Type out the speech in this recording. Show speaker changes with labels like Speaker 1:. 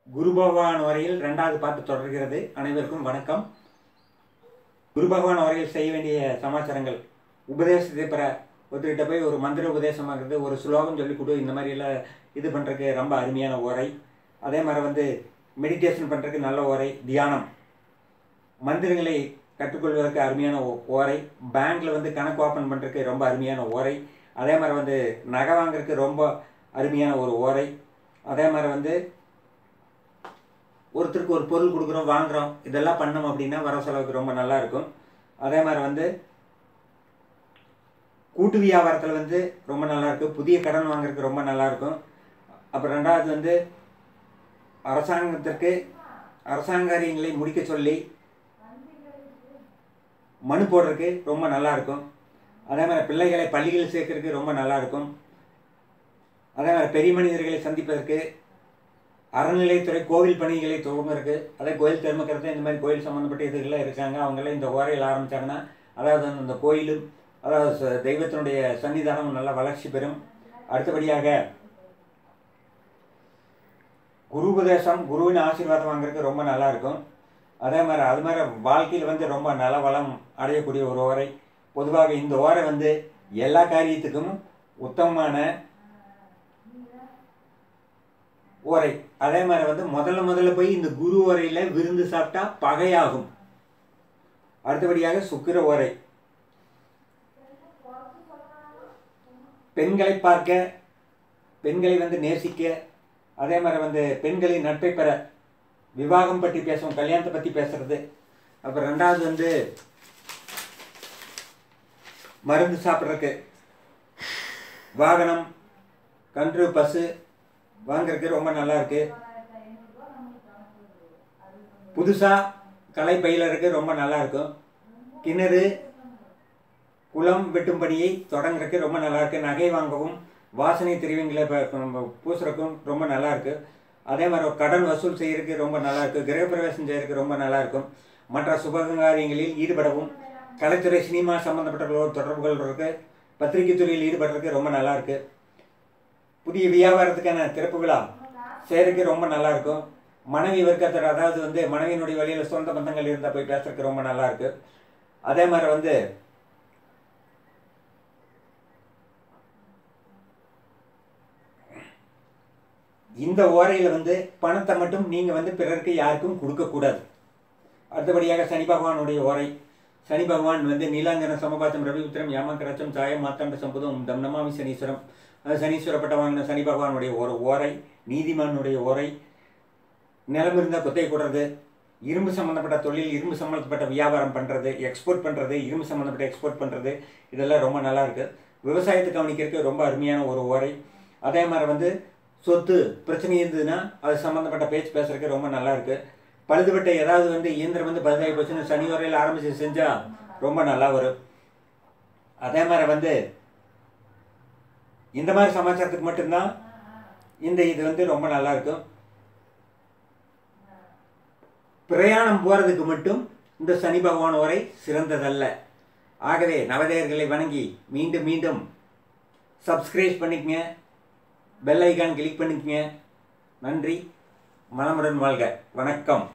Speaker 1: குரு பகவான் வரையில் ரெண்டாவது பாட்டு தொடர்கிறது அனைவருக்கும் வணக்கம் குரு பகவான் வரையில் செய்ய வேண்டிய சமாச்சாரங்கள் உபதேசத்தை பெற ஒருத்தர்கிட்ட போய் ஒரு மந்திர உபதேசம் வாங்குறது ஒரு ஸ்லோகம் சொல்லி கொடு இந்த மாதிரிலாம் இது பண்ணுறதுக்கு ரொம்ப அருமையான ஓரை அதே மாதிரி வந்து மெடிடேஷன் பண்ணுறதுக்கு நல்ல ஓரை தியானம் மந்திரங்களை கற்றுக்கொள்வதற்கு அருமையான ஓ- ஓரை பேங்க்கில் வந்து கணக்கு ஓப்பன் பண்ணுறதுக்கு ரொம்ப அருமையான ஓரை அதே மாதிரி வந்து நகை வாங்குறதுக்கு ரொம்ப அருமையான ஒரு ஓரை அதே மாதிரி வந்து ஒருத்தருக்கு ஒரு பொருள் கொடுக்குறோம் வாங்குறோம் இதெல்லாம் பண்ணோம் அப்படின்னா வர செலவுக்கு ரொம்ப நல்லா இருக்கும் அதே மாதிரி வந்து கூட்டு வியாபாரத்தில் வந்து ரொம்ப நல்லா இருக்கும் புதிய கடன் வாங்குறதுக்கு ரொம்ப நல்லா இருக்கும் அப்புறம் ரெண்டாவது வந்து அரசாங்கத்திற்கு அரசாங்க காரியங்களை முடிக்க சொல்லி மனு போடுறதுக்கு ரொம்ப நல்லா இருக்கும் அதே மாதிரி பிள்ளைகளை பள்ளிகளில் சேர்க்கறதுக்கு ரொம்ப நல்லா இருக்கும் அதே மாதிரி பெரிய மனிதர்களை சந்திப்பதற்கு அறநிலைத்துறை கோவில் பணிகளை துவங்குறதுக்கு அதே கோயில் திருமக்கிறது இந்த மாதிரி கோயில் சம்மந்தப்பட்ட இதுகள்லாம் இருக்காங்க அவங்களாம் இந்த ஓரையில் ஆரம்பித்தாங்கன்னா அதாவது வந்து இந்த கோயிலும் அதாவது ச- தெய்வத்தினுடைய சன்னிதானம் நல்லா வளர்ச்சி பெறும் அடுத்தபடியாக குரு உபதேசம் குருவின் ஆசீர்வாதம் வாங்குறதுக்கு ரொம்ப நல்லா இருக்கும் அதே மாதிரி அது மாதிரி வாழ்க்கையில் வந்து ரொம்ப நல வளம் அடையக்கூடிய ஒரு ஓரை பொதுவாக இந்த ஓரை வந்து எல்லா காரியத்துக்கும் உத்தமமான ஓரை அதே மாதிரி வந்து முதல்ல முதல்ல போய் இந்த குரு ஓரையில் விருந்து சாப்பிட்டா பகையாகும் அடுத்தபடியாக சுக்கிர ஓரை பெண்களை பார்க்க பெண்களை வந்து நேசிக்க அதே மாதிரி வந்து பெண்களின் நட்பை பெற விவாகம் பற்றி பேசுவோம் கல்யாணத்தை பற்றி பேசுறது அப்புறம் ரெண்டாவது வந்து மருந்து சாப்பிட்றதுக்கு வாகனம் கன்று பசு வாங்குறதுக்கு ரொம்ப நல்லா இருக்கு புதுசாக களை பயிலறதுக்கு ரொம்ப நல்லா இருக்கும் கிணறு குளம் வெட்டும் பணியை தொடங்குறதுக்கு ரொம்ப நல்லா இருக்கு நகை வாங்கவும் வாசனை திரவியங்களை ப- பூசுறதுக்கும் ரொம்ப நல்லா இருக்கு அதே மாதிரி ஒரு கடன் வசூல் செய்யறதுக்கு ரொம்ப நல்லா இருக்கு கிரகப்பிரவேசம் செய்யறதுக்கு ரொம்ப நல்லா இருக்கும் மற்ற சுபகாரியங்களில் ஈடுபடவும் கலைத்துறை சினிமா சம்பந்தப்பட்டவர்களோடு தொடர்புகள் இருக்கு பத்திரிகை துறையில் ஈடுபடுறதுக்கு ரொம்ப நல்லா இருக்கு புதிய வியாபாரத்துக்கான திறப்பு விழா செய்யறதுக்கு ரொம்ப நல்லா இருக்கும் மனைவி வர்க்கத்தில் அதாவது வந்து மனைவியினுடைய வழியில் சொந்த பந்தங்கள் இருந்தால் போய் பேசுறதுக்கு ரொம்ப நல்லா இருக்கு அதே மாதிரி வந்து இந்த ஓரையில் வந்து பணத்தை மட்டும் நீங்கள் வந்து பிறருக்கு யாருக்கும் கொடுக்கக்கூடாது அடுத்தபடியாக சனி பகவானுடைய ஓரை சனி பகவான் வந்து நீலாங்கன சமபாத்தம் ரவி உத்திரம் யாமக்கரச்சம் சாயம் மாத்தாண்ட சம்பதம் தம் நமாமி சனீஸ்வரம் அது சனீஸ்வரப்பட்ட வாங்கின சனி பகவானுடைய ஒரு ஓரை நீதிமானுடைய ஓரை நிலம் இருந்தால் குத்தை போடுறது இரும்பு சம்மந்தப்பட்ட தொழில் இரும்பு சம்மந்தப்பட்ட வியாபாரம் பண்ணுறது எக்ஸ்போர்ட் பண்ணுறது இரும்பு சம்மந்தப்பட்ட எக்ஸ்போர்ட் பண்ணுறது இதெல்லாம் ரொம்ப நல்லா இருக்கு விவசாயத்தை கவனிக்கிறதுக்கு ரொம்ப அருமையான ஒரு ஓரை அதே மாதிரி வந்து சொத்து பிரச்சனை இருந்ததுன்னா அது சம்மந்தப்பட்ட பேச்சு பேசுறதுக்கு ரொம்ப நல்லா இருக்கு பழுதுபட்ட ஏதாவது வந்து இயந்திரம் வந்து பழுதாகி போச்சுன்னு சனி வரையில் ஆரம்பிச்சு செஞ்சால் ரொம்ப நல்லா வரும் அதே மாதிரி வந்து இந்த மாதிரி சமாச்சாரத்துக்கு மட்டும்தான் இந்த இது வந்து ரொம்ப நல்லா இருக்கும் பிரயாணம் போகிறதுக்கு மட்டும் இந்த சனி பகவான் வரை சிறந்ததல்ல ஆகவே நவதேயர்களை வணங்கி மீண்டும் மீண்டும் சப்ஸ்கிரைப் பண்ணிக்கங்க பெல் ஐகான் கிளிக் பண்ணிக்கங்க நன்றி மனமுடன் வாழ்க வணக்கம்